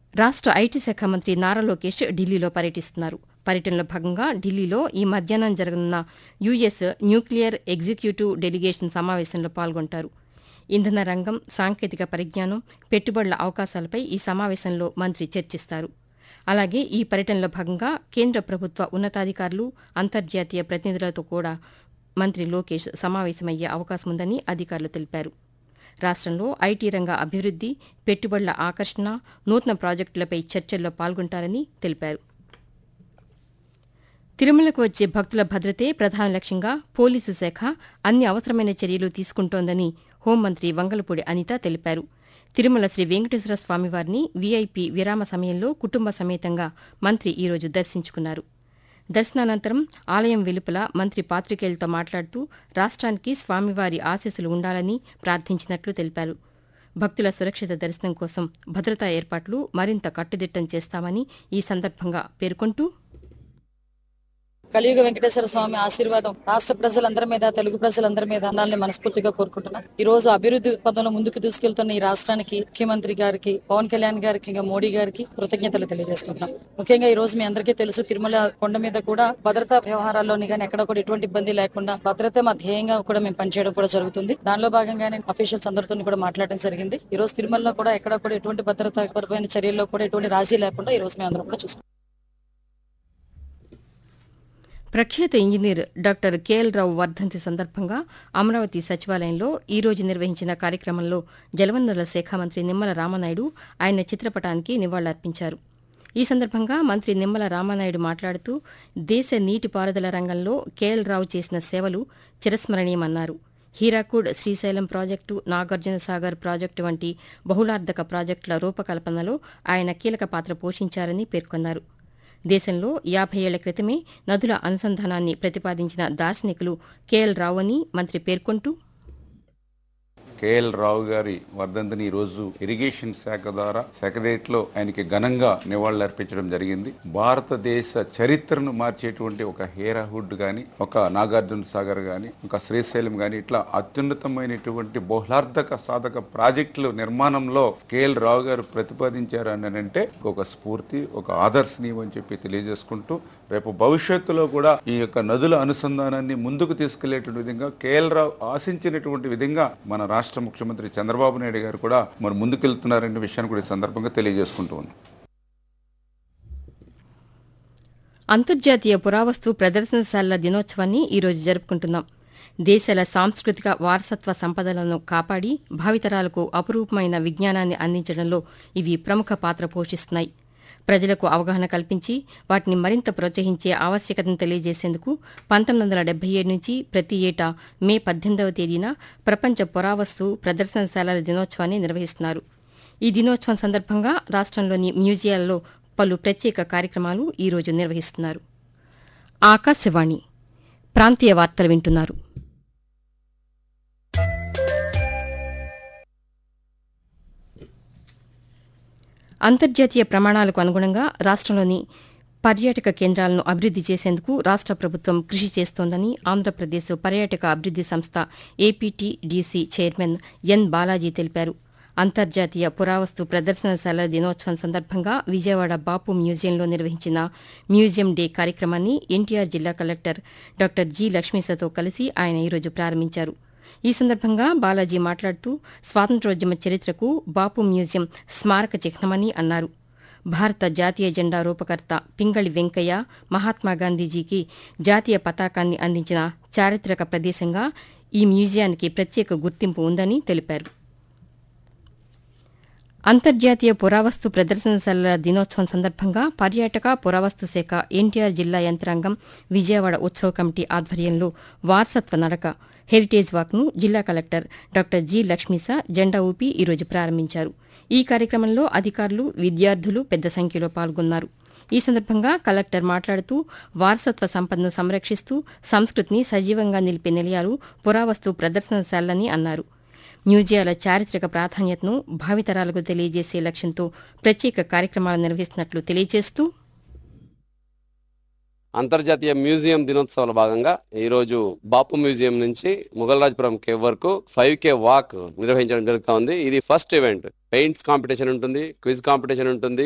రాష్ట్ర ఐటీ శాఖ మంత్రి నారా లోకేష్ ఢిల్లీలో పర్యటిస్తున్నారు పర్యటనలో భాగంగా ఢిల్లీలో ఈ మధ్యాహ్నం జరగనున్న యుఎస్ న్యూక్లియర్ ఎగ్జిక్యూటివ్ డెలిగేషన్ సమావేశంలో పాల్గొంటారు ఇంధన రంగం సాంకేతిక పరిజ్ఞానం పెట్టుబడుల అవకాశాలపై ఈ సమావేశంలో మంత్రి చర్చిస్తారు అలాగే ఈ పర్యటనలో భాగంగా కేంద్ర ప్రభుత్వ ఉన్నతాధికారులు అంతర్జాతీయ ప్రతినిధులతో కూడా మంత్రి లోకేష్ సమావేశమయ్యే అవకాశం ఉందని అధికారులు తెలిపారు రాష్ట్రంలో ఐటీ రంగ అభివృద్ది పెట్టుబడుల ఆకర్షణ నూతన ప్రాజెక్టులపై చర్చల్లో పాల్గొంటారని తెలిపారు తిరుమలకు వచ్చే భక్తుల భద్రతే ప్రధాన లక్ష్యంగా పోలీసు శాఖ అన్ని అవసరమైన చర్యలు తీసుకుంటోందని హోంమంత్రి వంగలపూడి అనిత తెలిపారు తిరుమల శ్రీ వెంకటేశ్వర స్వామివారిని వీఐపీ విరామ సమయంలో కుటుంబ సమేతంగా మంత్రి ఈరోజు దర్శించుకున్నారు దర్శనానంతరం ఆలయం వెలుపల మంత్రి పాత్రికేయులతో మాట్లాడుతూ రాష్ట్రానికి స్వామివారి ఆశీస్సులు ఉండాలని ప్రార్థించినట్లు తెలిపారు భక్తుల సురక్షిత దర్శనం కోసం భద్రతా ఏర్పాట్లు మరింత కట్టుదిట్టం చేస్తామని ఈ సందర్భంగా పేర్కొంటూ కలియుగ వెంకటేశ్వర స్వామి ఆశీర్వాదం రాష్ట్ర ప్రజలందరి మీద తెలుగు ప్రజలందరి మీద ఉండాలని మనస్ఫూర్తిగా కోరుకుంటున్నాం ఈ రోజు అభివృద్ధి పదంలో ముందుకు తీసుకెళ్తున్న ఈ రాష్ట్రానికి ముఖ్యమంత్రి గారికి పవన్ కళ్యాణ్ గారికి ఇంకా మోడీ గారికి కృతజ్ఞతలు తెలియజేసుకుంటున్నాం ముఖ్యంగా ఈ రోజు మీ అందరికీ తెలుసు తిరుమల కొండ మీద కూడా భద్రతా వ్యవహారాల్లోని కానీ ఎక్కడ కూడా ఎటువంటి ఇబ్బంది లేకుండా భద్రత మా ధ్యేయంగా కూడా మేము పనిచేయడం కూడా జరుగుతుంది దానిలో భాగంగానే అఫీషియల్స్ అందరితో కూడా మాట్లాడడం జరిగింది ఈ రోజు తిరుమలలో కూడా ఎక్కడ కూడా ఎటువంటి భద్రతాపరమైన చర్యల్లో కూడా ఎటువంటి రాజీ లేకుండా ఈ రోజు మేము అందరం కూడా చూసుకుంటాం ప్రఖ్యాత ఇంజనీర్ డాక్టర్ కేఎల్ రావు వర్ధంతి సందర్భంగా అమరావతి సచివాలయంలో ఈ రోజు నిర్వహించిన కార్యక్రమంలో జలవనరుల శాఖ మంత్రి నిమ్మల రామనాయుడు ఆయన చిత్రపటానికి నివాళులర్పించారు ఈ సందర్భంగా మంత్రి నిమ్మల రామనాయుడు మాట్లాడుతూ దేశ నీటిపారుదల రంగంలో కేఎల్ రావు చేసిన సేవలు చిరస్మరణీయమన్నారు హీరాకూడ్ శ్రీశైలం ప్రాజెక్టు నాగార్జున సాగర్ ప్రాజెక్టు వంటి బహుళార్ధక ప్రాజెక్టుల రూపకల్పనలో ఆయన కీలక పాత్ర పోషించారని పేర్కొన్నారు దేశంలో యాభై ఏళ్ల క్రితమే నదుల అనుసంధానాన్ని ప్రతిపాదించిన దార్శనికులు కేఎల్ రావు అని మంత్రి పేర్కొంటూ కేఎల్ రావు గారి వర్ధంతిని ఈ రోజు ఇరిగేషన్ శాఖ ద్వారా సెక్రటరియట్ లో ఆయనకి ఘనంగా నివాళులర్పించడం జరిగింది భారతదేశ చరిత్రను మార్చేటువంటి ఒక హేరాహుడ్ గాని ఒక నాగార్జున సాగర్ గాని ఒక శ్రీశైలం గాని ఇట్లా అత్యున్నతమైనటువంటి బహుళార్థక సాధక ప్రాజెక్టుల నిర్మాణంలో కేఎల్ రావు గారు ప్రతిపాదించారు అని అంటే ఒక స్ఫూర్తి ఒక ఆదర్శనీయం అని చెప్పి తెలియజేసుకుంటూ రేపు భవిష్యత్తులో కూడా ఈ యొక్క నదుల అనుసంధానాన్ని ముందుకు తీసుకెళ్లేటువంటి విధంగా కేఎల్ రావు ఆశించినటువంటి విధంగా మన రాష్ట్ర ముఖ్యమంత్రి చంద్రబాబు నాయుడు గారు కూడా మరి ముందుకెళ్తున్నారనే విషయాన్ని కూడా ఈ సందర్భంగా తెలియజేసుకుంటూ ఉన్నాం అంతర్జాతీయ పురావస్తు ప్రదర్శనశాలల దినోత్సవాన్ని ఈరోజు జరుపుకుంటున్నాం దేశాల సాంస్కృతిక వారసత్వ సంపదలను కాపాడి భావితరాలకు అపురూపమైన విజ్ఞానాన్ని అందించడంలో ఇవి ప్రముఖ పాత్ర పోషిస్తున్నాయి ప్రజలకు అవగాహన కల్పించి వాటిని మరింత ప్రోత్సహించే ఆవశ్యకతను తెలియజేసేందుకు పంతొమ్మిది వందల డెబ్బై ఏడు నుంచి ప్రతి ఏటా మే పద్దెనిమిదవ తేదీన ప్రపంచ పురావస్తు ప్రదర్శనశాలల దినోత్సవాన్ని నిర్వహిస్తున్నారు ఈ దినోత్సవం సందర్భంగా రాష్ట్రంలోని మ్యూజియాల్లో పలు ప్రత్యేక కార్యక్రమాలు ఈరోజు నిర్వహిస్తున్నారు ఆకాశవాణి ప్రాంతీయ వార్తలు వింటున్నారు అంతర్జాతీయ ప్రమాణాలకు అనుగుణంగా రాష్ట్రంలోని పర్యాటక కేంద్రాలను అభివృద్ది చేసేందుకు రాష్ట్ర ప్రభుత్వం కృషి చేస్తోందని ఆంధ్రప్రదేశ్ పర్యాటక అభివృద్ది సంస్థ ఏపీటీడీసీ చైర్మన్ ఎన్ బాలాజీ తెలిపారు అంతర్జాతీయ పురావస్తు ప్రదర్శనశాల దినోత్సవం సందర్భంగా విజయవాడ బాపు మ్యూజియంలో నిర్వహించిన మ్యూజియం డే కార్యక్రమాన్ని ఎన్టీఆర్ జిల్లా కలెక్టర్ డాక్టర్ జి లక్ష్మీసతో కలిసి ఆయన ఈరోజు ప్రారంభించారు ఈ సందర్భంగా బాలాజీ మాట్లాడుతూ స్వాతంత్ర్యోద్యమ చరిత్రకు బాపు మ్యూజియం స్మారక చిహ్నమని అన్నారు భారత జాతీయ జెండా రూపకర్త పింగళి వెంకయ్య మహాత్మా గాంధీజీకి జాతీయ పతాకాన్ని అందించిన చారిత్రక ప్రదేశంగా ఈ మ్యూజియానికి ప్రత్యేక గుర్తింపు ఉందని తెలిపారు అంతర్జాతీయ పురావస్తు ప్రదర్శనశాలల దినోత్సవం సందర్భంగా పర్యాటక పురావస్తు శాఖ ఎన్టీఆర్ జిల్లా యంత్రాంగం విజయవాడ ఉత్సవ కమిటీ ఆధ్వర్యంలో వారసత్వ నడక హెరిటేజ్ వాక్ను జిల్లా కలెక్టర్ డాక్టర్ జి లక్ష్మీస జెండా ఊపి ఈరోజు ప్రారంభించారు ఈ కార్యక్రమంలో అధికారులు విద్యార్థులు పెద్ద సంఖ్యలో పాల్గొన్నారు ఈ సందర్భంగా కలెక్టర్ మాట్లాడుతూ వారసత్వ సంపదను సంరక్షిస్తూ సంస్కృతిని సజీవంగా నిలిపే నిలయాలు పురావస్తు ప్రదర్శనశాలని అన్నారు మ్యూజియాల చారిత్రక ప్రాధాన్యతను భావితరాలకు తెలియజేసే లక్ష్యంతో ప్రత్యేక కార్యక్రమాలు నిర్వహిస్తున్నట్లు తెలియజేస్తూ అంతర్జాతీయ మ్యూజియం దినోత్సవాల భాగంగా ఈ రోజు బాపు మ్యూజియం నుంచి ముగల్రాజ్పురం కేవ్ వరకు ఫైవ్ కే వాక్ నిర్వహించడం జరుగుతా ఉంది ఇది ఫస్ట్ ఈవెంట్ పెయింట్స్ కాంపిటీషన్ ఉంటుంది క్విజ్ కాంపిటీషన్ ఉంటుంది